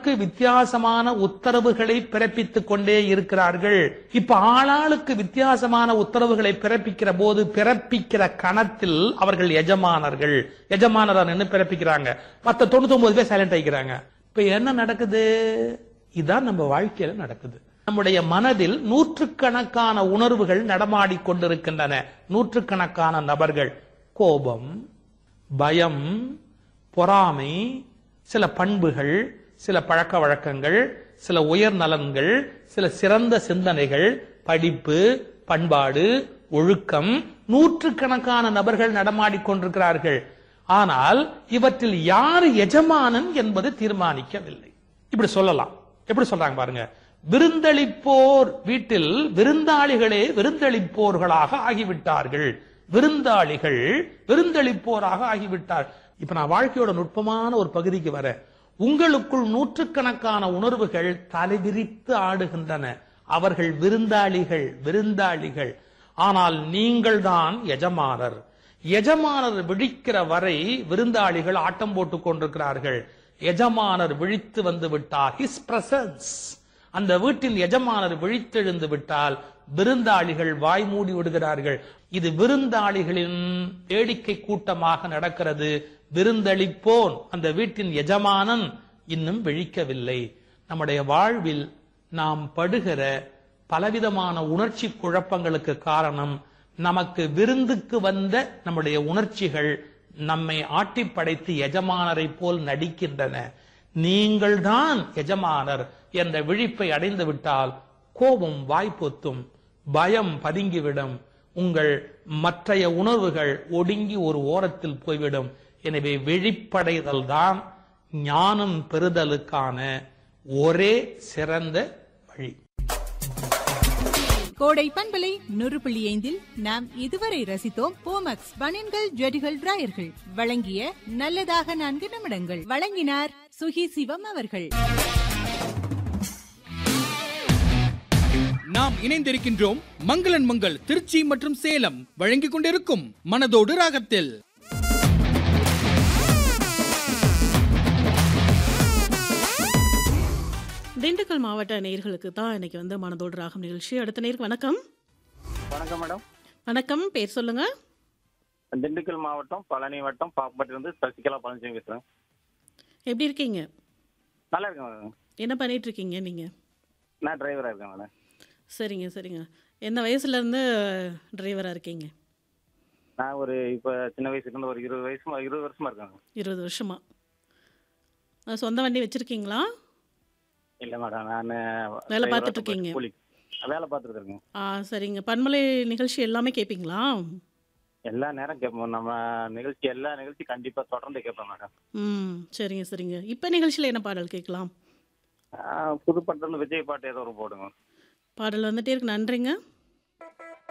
ஆளாளுக்கு வித்தியாசமான உத்தரவுகளை பிறப்பித்துக் கொண்டே இருக்கிறார்கள் இப்ப ஆளாளுக்கு வித்தியாசமான உத்தரவுகளை பிறப்பிக்கிற போது பிறப்பிக்கிற கணத்தில் அவர்கள் எஜமானர்கள் எஜமானரா நின்னு பிறப்பிக்கிறாங்க மத்த தொண்ணூத்தி ஒன்பது பேர் சைலண்ட் ஆகிக்கிறாங்க இப்ப என்ன நடக்குது இதான் நம்ம வாழ்க்கையில நடக்குது நம்முடைய மனதில் நூற்றுக்கணக்கான உணர்வுகள் நடமாடிக் கொண்டிருக்கின்றன நூற்றுக்கணக்கான நபர்கள் கோபம் பயம் பொறாமை சில பண்புகள் சில பழக்க வழக்கங்கள் சில உயர் நலன்கள் சில சிறந்த சிந்தனைகள் படிப்பு பண்பாடு ஒழுக்கம் நூற்றுக்கணக்கான நபர்கள் நடமாடிக் கொண்டிருக்கிறார்கள் ஆனால் இவற்றில் யார் எஜமானன் என்பது தீர்மானிக்கவில்லை இப்படி சொல்லலாம் எப்படி சொல்றாங்க பாருங்க விருந்தளிப்போர் வீட்டில் விருந்தாளிகளே விருந்தளிப்போர்களாக ஆகிவிட்டார்கள் விருந்தாளிகள் விருந்தளிப்போராக ஆகிவிட்டார் இப்ப நான் வாழ்க்கையோட நுட்பமான ஒரு பகுதிக்கு வர உங்களுக்குள் நூற்றுக்கணக்கான உணர்வுகள் தலைவிரித்து ஆடுகின்றன அவர்கள் விருந்தாளிகள் விருந்தாளிகள் ஆனால் நீங்கள் தான் எஜமானர் எஜமானர் விழிக்கிற வரை விருந்தாளிகள் ஆட்டம் போட்டுக் கொண்டிருக்கிறார்கள் எஜமானர் விழித்து வந்து விட்டார் ஹிஸ் பிரசன்ஸ் அந்த வீட்டின் எஜமானர் விழித்தெழுந்து விட்டால் விருந்தாளிகள் வாய் மூடி விடுகிறார்கள் இது விருந்தாளிகளின் வேடிக்கை கூட்டமாக நடக்கிறது விருந்தளிப்போன் அந்த வீட்டின் எஜமானன் இன்னும் விழிக்கவில்லை நம்முடைய வாழ்வில் நாம் படுகிற பலவிதமான உணர்ச்சி குழப்பங்களுக்கு காரணம் நமக்கு விருந்துக்கு வந்த நம்முடைய உணர்ச்சிகள் நம்மை ஆட்டி படைத்து எஜமானரை போல் நடிக்கின்றன நீங்கள்தான் எஜமானர் என்ற விழிப்பை அடைந்து விட்டால் கோபம் வாய்ப்பொத்தும் பயம் பதுங்கிவிடும் உங்கள் மற்றைய உணர்வுகள் ஒடுங்கி ஒரு ஓரத்தில் போய்விடும் எனவே விழிப்படைதல் தான் ஞானம் பெறுதலுக்கான ஒரே சிறந்த வழி கோடை பண்பலை நூறு புள்ளி ஐந்தில் நாம் இதுவரை ரசித்தோம் போமக்ஸ் பனியன்கள் ஜெடிகள் டிராயர்கள் வழங்கிய நல்லதாக நான்கு நிமிடங்கள் வழங்கினார் சுகி சிவம் அவர்கள் நாம் இணைந்திருக்கின்றோம் மங்களன் மங்கள் திருச்சி மற்றும் சேலம் வழங்கிக் கொண்டிருக்கும் மனதோடு ராகத்தில் திண்டுக்கல் மாவட்ட நேயர்களுக்கு தான் இன்னைக்கு வந்து மனதோடு ராகம் நிகழ்ச்சி அடுத்த நேருக்கு வணக்கம் வணக்கம் மேடம் வணக்கம் பேர் சொல்லுங்க திண்டுக்கல் மாவட்டம் பழனி வட்டம் பாப்பட்டிலிருந்து சசிகலா பழனிசாமி பேசுறேன் எப்படி இருக்கீங்க நல்லா இருக்கேன் மேடம் என்ன பண்ணிட்டு இருக்கீங்க நீங்க நான் டிரைவரா இருக்கேன் மேடம் சரிங்க சரிங்க என்ன வயசுல இருந்து டிரைவரா இருக்கீங்க நான் ஒரு இப்போ சின்ன வயசுல இருந்து ஒரு இருபது வயசு இருபது வருஷமா இருக்கேன் இருபது வருஷமா அஹ் சொந்த வண்டி வச்சிருக்கீங்களா இல்ல மேடம் நான் வேலை பார்த்துட்டு இருக்கீங்க. கூலி வேலை பார்த்துட்டு இருக்கேன் ஆ சரிங்க பன்மலை நிகழ்ச்சி எல்லாமே கேட்பீங்களா எல்லா நேரம் கேட்போம் நம்ம நிகழ்ச்சி எல்லா நிகழ்ச்சி கண்டிப்பா தொடர்ந்து கேட்பேன் மேடம் ம் சரிங்க சரிங்க இப்போ நிகழ்ச்சியில் என்ன பாடல் கேட்கலாம் புது படத்துல விஜய் பாட்டு ஏதோ ஒரு போடுங்க பாடல் வந்துட்டே இருக்கு நன்றிங்க